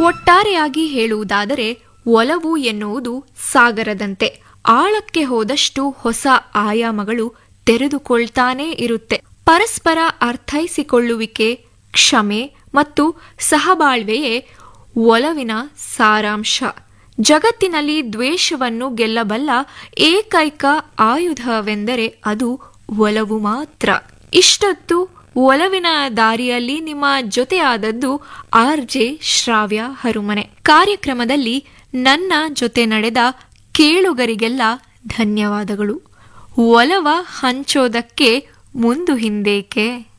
ಒಟ್ಟಾರೆಯಾಗಿ ಹೇಳುವುದಾದರೆ ಒಲವು ಎನ್ನುವುದು ಸಾಗರದಂತೆ ಆಳಕ್ಕೆ ಹೋದಷ್ಟು ಹೊಸ ಆಯಾಮಗಳು ತೆರೆದುಕೊಳ್ತಾನೇ ಇರುತ್ತೆ ಪರಸ್ಪರ ಅರ್ಥೈಸಿಕೊಳ್ಳುವಿಕೆ ಕ್ಷಮೆ ಮತ್ತು ಸಹಬಾಳ್ವೆಯೇ ಒಲವಿನ ಸಾರಾಂಶ ಜಗತ್ತಿನಲ್ಲಿ ದ್ವೇಷವನ್ನು ಗೆಲ್ಲಬಲ್ಲ ಏಕೈಕ ಆಯುಧವೆಂದರೆ ಅದು ಒಲವು ಮಾತ್ರ ಇಷ್ಟೊತ್ತು ಒಲವಿನ ದಾರಿಯಲ್ಲಿ ನಿಮ್ಮ ಜೊತೆಯಾದದ್ದು ಆರ್ ಜೆ ಶ್ರಾವ್ಯ ಹರುಮನೆ ಕಾರ್ಯಕ್ರಮದಲ್ಲಿ ನನ್ನ ಜೊತೆ ನಡೆದ ಕೇಳುಗರಿಗೆಲ್ಲ ಧನ್ಯವಾದಗಳು ಒಲವ ಹಂಚೋದಕ್ಕೆ ಮುಂದು ಹಿಂದೇಕೆ